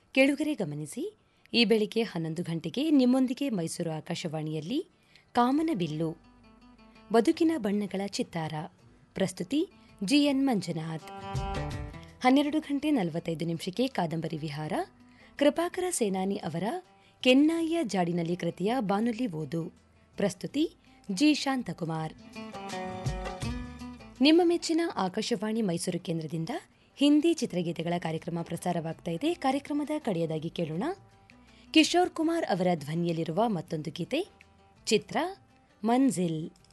ಕೆಳುಗರೆ ಗಮನಿಸಿ ಈ ಬೆಳಿಗ್ಗೆ ಹನ್ನೊಂದು ಗಂಟೆಗೆ ನಿಮ್ಮೊಂದಿಗೆ ಮೈಸೂರು ಆಕಾಶವಾಣಿಯಲ್ಲಿ ಕಾಮನಬಿಲ್ಲು ಬದುಕಿನ ಬಣ್ಣಗಳ ಚಿತ್ತಾರ ಪ್ರಸ್ತುತಿ ಜಿಎನ್ ಮಂಜುನಾಥ್ ಹನ್ನೆರಡು ಗಂಟೆ ನಲವತ್ತೈದು ನಿಮಿಷಕ್ಕೆ ಕಾದಂಬರಿ ವಿಹಾರ ಕೃಪಾಕರ ಸೇನಾನಿ ಅವರ ಕೆನ್ನಾಯಿಯ ಜಾಡಿನಲ್ಲಿ ಕೃತಿಯ ಬಾನುಲಿ ಓದು ಪ್ರಸ್ತುತಿ ಜಿ ಶಾಂತಕುಮಾರ್ ನಿಮ್ಮ ಮೆಚ್ಚಿನ ಆಕಾಶವಾಣಿ ಮೈಸೂರು ಕೇಂದ್ರದಿಂದ ಹಿಂದಿ ಚಿತ್ರಗೀತೆಗಳ ಕಾರ್ಯಕ್ರಮ ಪ್ರಸಾರವಾಗ್ತಾ ಇದೆ ಕಾರ್ಯಕ್ರಮದ ಕಡೆಯದಾಗಿ ಕೇಳೋಣ ಕಿಶೋರ್ ಕುಮಾರ್ ಅವರ ಧ್ವನಿಯಲ್ಲಿರುವ ಮತ್ತೊಂದು ಗೀತೆ ಚಿತ್ರ ಮಂಜಿಲ್